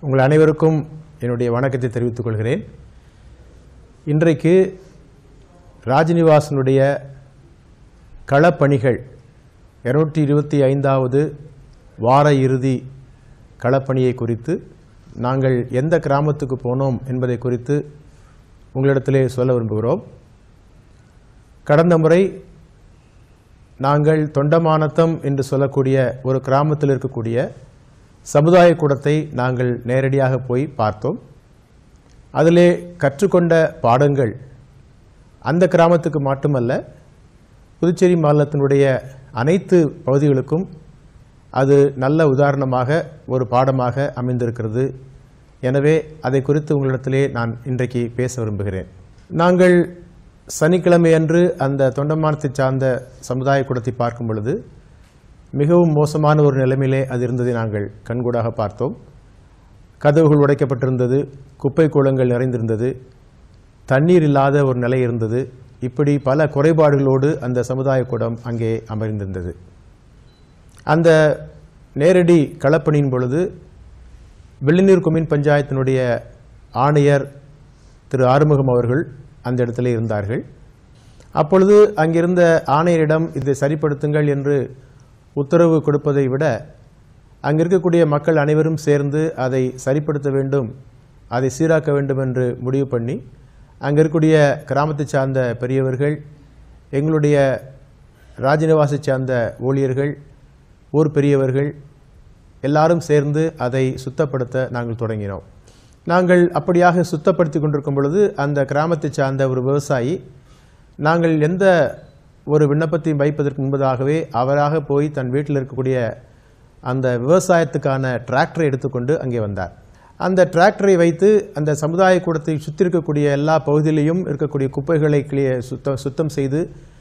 உங்கள் அனைவருக்கும் என்னுடைய வணக்கத்தை தெரிவித்துக் கொள்கிறேன் இன்றைக்கு ராஜ்நிவாசனுடைய களப்பணிகள் இருநூற்றி இருபத்தி ஐந்தாவது வார இறுதி களப்பணியை குறித்து நாங்கள் எந்த கிராமத்துக்கு போனோம் என்பதை குறித்து உங்களிடத்திலே சொல்ல விரும்புகிறோம் கடந்த முறை நாங்கள் தொண்டமானத்தம் என்று சொல்லக்கூடிய ஒரு கிராமத்தில் இருக்கக்கூடிய சமுதாய கூடத்தை நாங்கள் நேரடியாக போய் பார்த்தோம் அதிலே கற்றுக்கொண்ட பாடங்கள் அந்த கிராமத்துக்கு மட்டுமல்ல புதுச்சேரி மாநிலத்தினுடைய அனைத்து பகுதிகளுக்கும் அது நல்ல உதாரணமாக ஒரு பாடமாக அமைந்திருக்கிறது எனவே அதை குறித்து உங்களிடத்திலே நான் இன்றைக்கு பேச விரும்புகிறேன் நாங்கள் சனிக்கிழமையன்று அந்த தொண்டமானத்தை சார்ந்த சமுதாய கூடத்தை பார்க்கும் பொழுது மிகவும் மோசமான ஒரு நிலைமையிலே அது இருந்ததை நாங்கள் கண்கூடாக பார்த்தோம் கதவுகள் உடைக்கப்பட்டிருந்தது குப்பை கூளங்கள் நிறைந்திருந்தது தண்ணீர் இல்லாத ஒரு நிலை இருந்தது இப்படி பல குறைபாடுகளோடு அந்த சமுதாய கூடம் அங்கே அமர்ந்திருந்தது அந்த நேரடி களப்பணியின் பொழுது வெள்ளிநீர் கொம்யூன் பஞ்சாயத்தினுடைய ஆணையர் திரு ஆறுமுகம் அவர்கள் அந்த இடத்துல இருந்தார்கள் அப்பொழுது அங்கிருந்த ஆணையரிடம் இதை சரிப்படுத்துங்கள் என்று உத்தரவு கொடுப்பதை விட அங்கு இருக்கக்கூடிய மக்கள் அனைவரும் சேர்ந்து அதை சரிப்படுத்த வேண்டும் அதை சீராக்க வேண்டும் என்று முடிவு பண்ணி அங்கே இருக்கக்கூடிய கிராமத்தை சார்ந்த பெரியவர்கள் எங்களுடைய ராஜநிவாசை சார்ந்த ஊழியர்கள் ஊர் பெரியவர்கள் எல்லாரும் சேர்ந்து அதை சுத்தப்படுத்த நாங்கள் தொடங்கினோம் நாங்கள் அப்படியாக சுத்தப்படுத்தி கொண்டிருக்கும் பொழுது அந்த கிராமத்தை சார்ந்த ஒரு விவசாயி நாங்கள் எந்த ஒரு விண்ணப்பத்தையும் வைப்பதற்கு முன்பதாகவே அவராக போய் தன் வீட்டில் இருக்கக்கூடிய அந்த விவசாயத்துக்கான டிராக்டரை எடுத்துக்கொண்டு அங்கே வந்தார் அந்த டிராக்டரை வைத்து அந்த சமுதாய கூடத்தை சுற்றி இருக்கக்கூடிய எல்லா பகுதியிலையும் இருக்கக்கூடிய குப்பைகளை கிளிய சுத்தம் சுத்தம் செய்து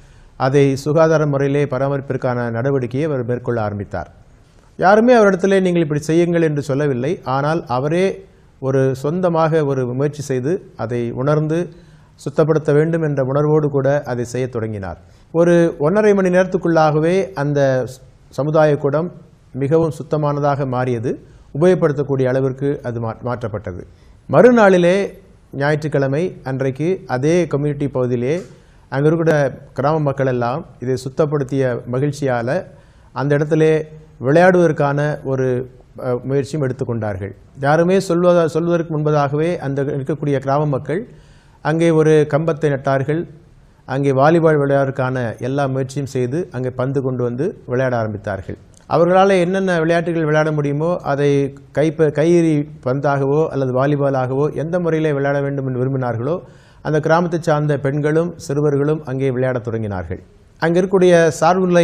அதை சுகாதார முறையிலே பராமரிப்பிற்கான நடவடிக்கையை அவர் மேற்கொள்ள ஆரம்பித்தார் யாருமே அவரிடத்திலே நீங்கள் இப்படி செய்யுங்கள் என்று சொல்லவில்லை ஆனால் அவரே ஒரு சொந்தமாக ஒரு முயற்சி செய்து அதை உணர்ந்து சுத்தப்படுத்த வேண்டும் என்ற உணர்வோடு கூட அதை செய்ய தொடங்கினார் ஒரு ஒன்றரை மணி நேரத்துக்குள்ளாகவே அந்த சமுதாய கூடம் மிகவும் சுத்தமானதாக மாறியது உபயோகப்படுத்தக்கூடிய அளவிற்கு அது மா- மாற்றப்பட்டது மறுநாளிலே ஞாயிற்றுக்கிழமை அன்றைக்கு அதே கம்யூனிட்டி பகுதியிலே அங்கே இருக்கிற கிராம மக்கள் எல்லாம் இதை சுத்தப்படுத்திய மகிழ்ச்சியால் அந்த இடத்திலே விளையாடுவதற்கான ஒரு அஹ், முயற்சியும் எடுத்துக்கொண்டார்கள் யாருமே சொல்வதா சொல்வதற்கு முன்பதாகவே அந்த இருக்கக்கூடிய கிராம மக்கள் அங்கே ஒரு கம்பத்தை நட்டார்கள் அங்கே வாலிபால் விளையாடுவதற்கான எல்லா முயற்சியும் செய்து அங்கே பந்து கொண்டு வந்து விளையாட ஆரம்பித்தார்கள் அவர்களால் என்னென்ன விளையாட்டுகள் விளையாட முடியுமோ அதை கை கையெறி பந்தாகவோ அல்லது வாலிபாலாகவோ எந்த முறையில் விளையாட வேண்டும் என்று விரும்பினார்களோ அந்த கிராமத்தை சார்ந்த பெண்களும் சிறுவர்களும் அங்கே விளையாடத் தொடங்கினார்கள் அங்கே இருக்கக்கூடிய சார்புநிலை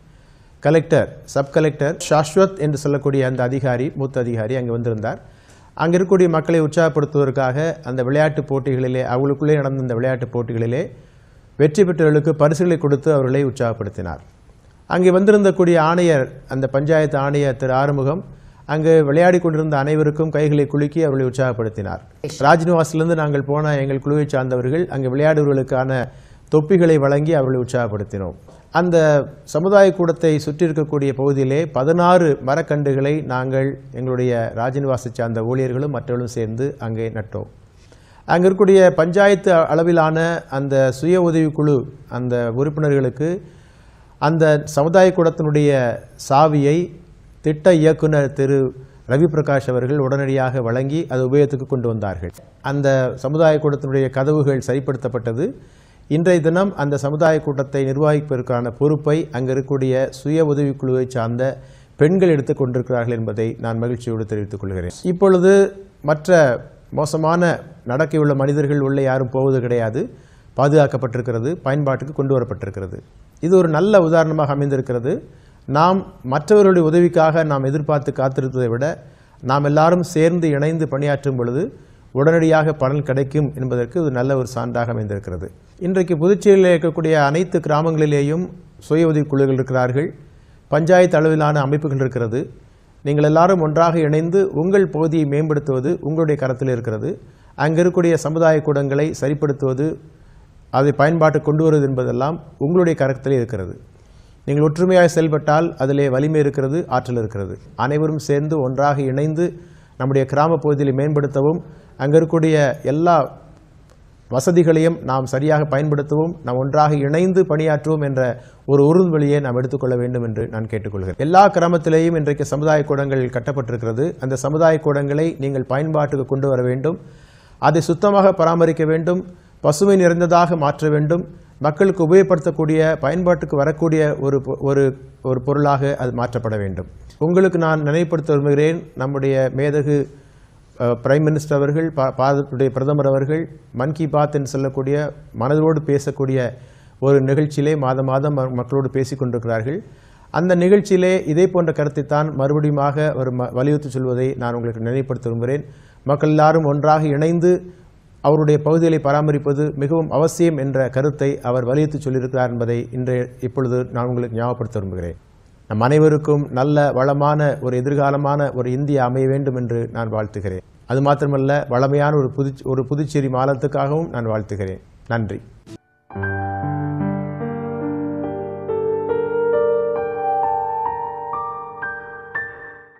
கலெக்டர் சப் கலெக்டர் சாஸ்வத் என்று சொல்லக்கூடிய அந்த அதிகாரி மூத்த அதிகாரி அங்கே வந்திருந்தார் அங்கே இருக்கக்கூடிய மக்களை உற்சாகப்படுத்துவதற்காக அந்த விளையாட்டுப் போட்டிகளிலே அவங்களுக்குள்ளே நடந்த அந்த விளையாட்டுப் போட்டிகளிலே வெற்றி பெற்றவர்களுக்கு பரிசுகளை கொடுத்து அவர்களை உற்சாகப்படுத்தினார் அங்கே வந்திருந்தக்கூடிய ஆணையர் அந்த பஞ்சாயத்து ஆணையர் திரு ஆறுமுகம் அங்கு விளையாடி கொண்டிருந்த அனைவருக்கும் கைகளை குலுக்கி அவர்களை உற்சாகப்படுத்தினார் ராஜ்நிவாசிலிருந்து நாங்கள் போன எங்கள் குழுவை சார்ந்தவர்கள் அங்கே விளையாடுவர்களுக்கான தொப்பிகளை வழங்கி அவர்களை உற்சாகப்படுத்தினோம் அந்த சமுதாய கூடத்தை சுற்றி இருக்கக்கூடிய பகுதியிலே பதினாறு மரக்கன்றுகளை நாங்கள் எங்களுடைய ராஜநிவாசை சார்ந்த ஊழியர்களும் மற்றவர்களும் சேர்ந்து அங்கே நட்டோம் அங்கே இருக்கக்கூடிய பஞ்சாயத்து அளவிலான அந்த சுய உதவிக்குழு அந்த உறுப்பினர்களுக்கு அந்த சமுதாய கூடத்தினுடைய சாவியை திட்ட இயக்குனர் திரு ரவி பிரகாஷ் அவர்கள் உடனடியாக வழங்கி அது உபயோகத்துக்கு கொண்டு வந்தார்கள் அந்த சமுதாய கூடத்தினுடைய கதவுகள் சரிப்படுத்தப்பட்டது இன்றைய தினம் அந்த சமுதாய கூட்டத்தை நிர்வகிப்பதற்கான பொறுப்பை அங்கே இருக்கக்கூடிய சுய உதவிக்குழுவை சார்ந்த பெண்கள் எடுத்துக் கொண்டிருக்கிறார்கள் என்பதை நான் மகிழ்ச்சியோடு தெரிவித்துக் கொள்கிறேன் இப்பொழுது மற்ற மோசமான நடக்கையுள்ள மனிதர்கள் உள்ளே யாரும் போவது கிடையாது பாதுகாக்கப்பட்டிருக்கிறது பயன்பாட்டுக்கு கொண்டு வரப்பட்டிருக்கிறது இது ஒரு நல்ல உதாரணமாக அமைந்திருக்கிறது நாம் மற்றவர்களுடைய உதவிக்காக நாம் எதிர்பார்த்து காத்திருப்பதை விட நாம் எல்லாரும் சேர்ந்து இணைந்து பணியாற்றும் பொழுது உடனடியாக பலன் கிடைக்கும் என்பதற்கு இது நல்ல ஒரு சான்றாக அமைந்திருக்கிறது இன்றைக்கு புதுச்சேரியில் இருக்கக்கூடிய அனைத்து கிராமங்களிலேயும் சுய உதவிக் குழுக்கள் இருக்கிறார்கள் பஞ்சாயத்து அளவிலான அமைப்புகள் இருக்கிறது நீங்கள் எல்லாரும் ஒன்றாக இணைந்து உங்கள் பகுதியை மேம்படுத்துவது உங்களுடைய கரத்தில் இருக்கிறது அங்கே இருக்கக்கூடிய சமுதாய கூடங்களை சரிப்படுத்துவது அதை பயன்பாட்டு கொண்டு வருவது என்பதெல்லாம் உங்களுடைய கரத்திலே இருக்கிறது நீங்கள் ஒற்றுமையாக செயல்பட்டால் அதிலே வலிமை இருக்கிறது ஆற்றல் இருக்கிறது அனைவரும் சேர்ந்து ஒன்றாக இணைந்து நம்முடைய கிராம பகுதிகளை மேம்படுத்தவும் அங்கே இருக்கக்கூடிய எல்லா வசதிகளையும் நாம் சரியாக பயன்படுத்தவும் நாம் ஒன்றாக இணைந்து பணியாற்றுவோம் என்ற ஒரு உறுதிமொழியை நாம் எடுத்துக்கொள்ள வேண்டும் என்று நான் கேட்டுக்கொள்கிறேன் எல்லா கிராமத்திலேயும் இன்றைக்கு சமுதாய கூடங்கள் கட்டப்பட்டிருக்கிறது அந்த சமுதாய கூடங்களை நீங்கள் பயன்பாட்டுக்கு கொண்டு வர வேண்டும் அதை சுத்தமாக பராமரிக்க வேண்டும் பசுமை நிறைந்ததாக மாற்ற வேண்டும் மக்களுக்கு உபயோகப்படுத்தக்கூடிய பயன்பாட்டுக்கு வரக்கூடிய ஒரு பொ- ஒரு ஒரு பொருளாக அது மாற்றப்பட வேண்டும் உங்களுக்கு நான் நினைவுபடுத்த விரும்புகிறேன் நம்முடைய மேதகு அஹ், பிரைம் மினிஸ்டர் அவர்கள் பா- பாரதத்துடைய பிரதமர் அவர்கள் மன் கி பாத் என்று சொல்லக்கூடிய மனதோடு பேசக்கூடிய ஒரு நிகழ்ச்சியிலே மாதம் மாதம் ம- மக்களோடு பேசிக் கொண்டிருக்கிறார்கள் அந்த நிகழ்ச்சியிலே இதே போன்ற கருத்தைத்தான் மறுபடியுமாக ஒரு ம- வலியுறுத்தி சொல்வதை நான் உங்களுக்கு நினைவுபடுத்த விரும்புகிறேன் மக்கள் எல்லாரும் ஒன்றாக இணைந்து அவருடைய பகுதிகளை பராமரிப்பது மிகவும் அவசியம் என்ற கருத்தை அவர் வலியுறுத்தி சொல்லியிருக்கிறார் என்பதை இன்றைய இப்பொழுது நான் உங்களுக்கு ஞாபகப்படுத்த விரும்புகிறேன் நம் அனைவருக்கும் நல்ல வளமான ஒரு எதிர்காலமான ஒரு இந்தியா அமைய வேண்டும் என்று நான் வாழ்த்துகிறேன் அது மாத்திரமல்ல வளமையான ஒரு புது ஒரு புதுச்சேரி மாநிலத்துக்காகவும் நான் வாழ்த்துகிறேன் நன்றி